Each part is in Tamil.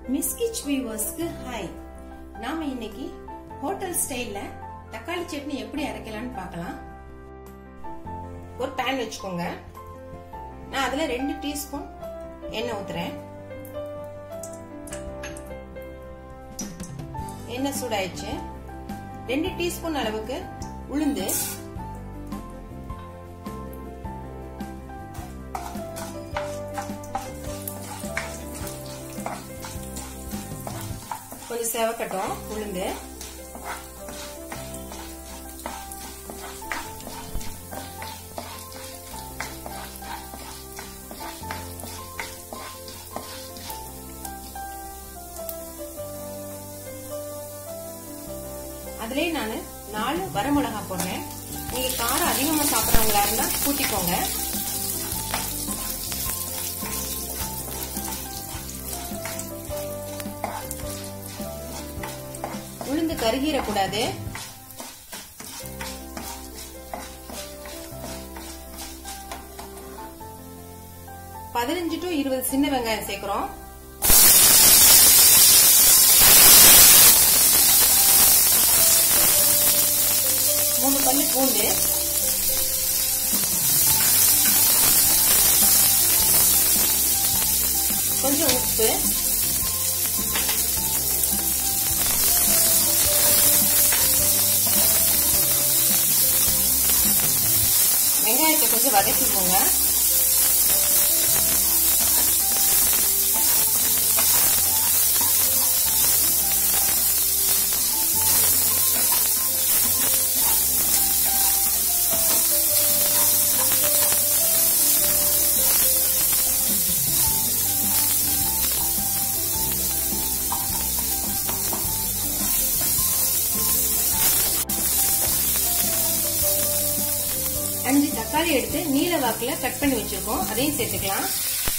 மிஸ்கிச் வியூவர்ஸ்க்கு ஹாய் நாம இன்னைக்கு ஹோட்டல் ஸ்டைல்ல தக்காளி சட்னி எப்படி அரைக்கலாம்னு பார்க்கலாம் ஒரு பேன் வச்சுக்கோங்க நான் அதுல ரெண்டு டீஸ்பூன் எண்ணெய் ஊத்துறேன் எண்ணெய் சூடாயிடுச்சு ரெண்டு டீஸ்பூன் அளவுக்கு உளுந்து கொஞ்சம் செவக்கட்டும் உளுந்து அதுலயே நான் நாலு வரமிளகா போடுறேன் நீங்க காரம் அதிகமா சாப்பிடறவங்களா இருந்தா கூட்டிக்கோங்க உளுந்து கருகிடக்கூடாது பதினஞ்சு டு இருபது சின்ன வெங்காயம் சேர்க்கிறோம் மூணு பல்லு பூண்டு கொஞ்சம் உப்பு வெங்காயத்தை கொஞ்சம் வதக்கிக்கோங்க அஞ்சு தக்காளி எடுத்து நீல வாக்குல கட் பண்ணி வச்சிருக்கோம் அதையும் சேர்த்துக்கலாம்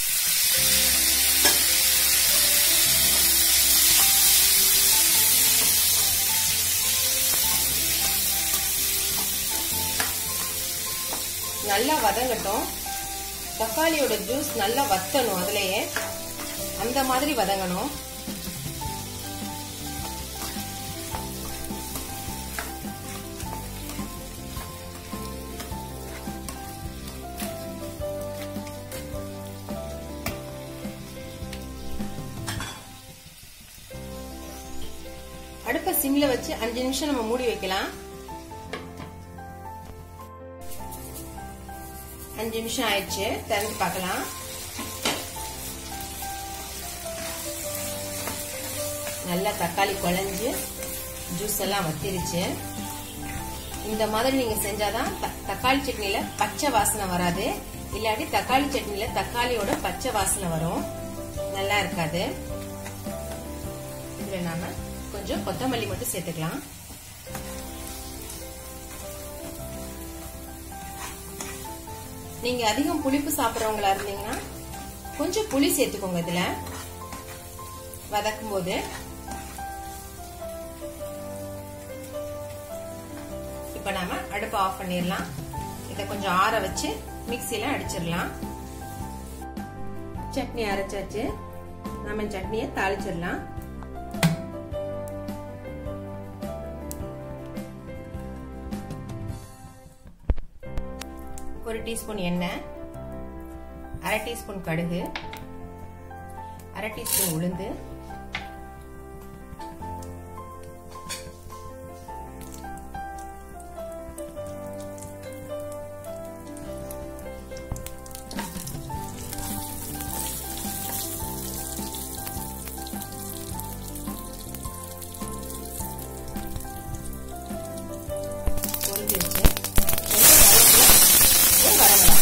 நல்லா வதங்கட்டும் தக்காளியோட ஜூஸ் நல்லா வத்தணும் அதுலயே அந்த மாதிரி வதங்கணும் அடுப்ப சிம்ல வச்சு அஞ்சு நிமிஷம் நம்ம மூடி வைக்கலாம் அஞ்சு நிமிஷம் ஆயிடுச்சு திறந்து பார்க்கலாம் நல்லா தக்காளி குழஞ்சு ஜூஸ் எல்லாம் வத்திருச்சு இந்த மாதிரி நீங்க செஞ்சாதான் தக்காளி சட்னில பச்சை வாசனை வராது இல்லாட்டி தக்காளி சட்னில தக்காளியோட பச்சை வாசனை வரும் நல்லா இருக்காது இதுல நாம கொஞ்சம் கொத்தமல்லி மட்டும் சேர்த்துக்கலாம் நீங்க அதிகம் புளிப்பு சாப்பிட்றவங்களா இருந்தீங்கன்னா கொஞ்சம் புளி சேர்த்துக்கோங்க இதுல வதக்கும் போது இப்ப நாம அடுப்பு ஆஃப் பண்ணிடலாம் இதை கொஞ்சம் ஆற வச்சு மிக்சியில அடிச்சிடலாம் சட்னி அரைச்சாச்சு நம்ம சட்னியை தாளிச்சிடலாம் ஒரு டீஸ்பூன் எண்ணெய் அரை டீஸ்பூன் கடுகு அரை டீஸ்பூன் உளுந்து பொரிஞ்சிருச்சு வரமிளகா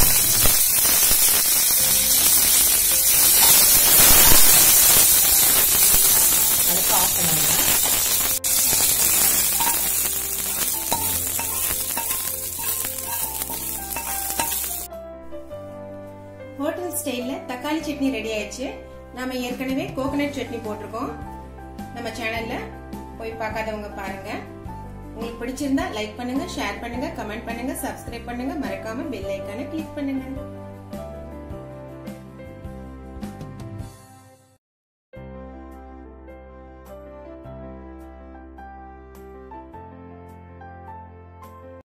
அடுப்பு ஆஃப் பண்ணிடுங்க ஹோட்டல் ஸ்டைல்ல தக்காளி சட்னி ரெடி ஆயிடுச்சு நாம ஏற்கனவே கோகனட் சட்னி போட்டிருக்கோம் நம்ம சேனல்ல போய் பார்க்காதவங்க பாருங்க உங்களுக்கு பிடிச்சிருந்தா லைக் பண்ணுங்க ஷேர் பண்ணுங்க கமெண்ட் பண்ணுங்க சப்ஸ்கிரைப் பண்ணுங்க மறக்காம பெல் ஐக்கானை கிளிக் பண்ணுங்க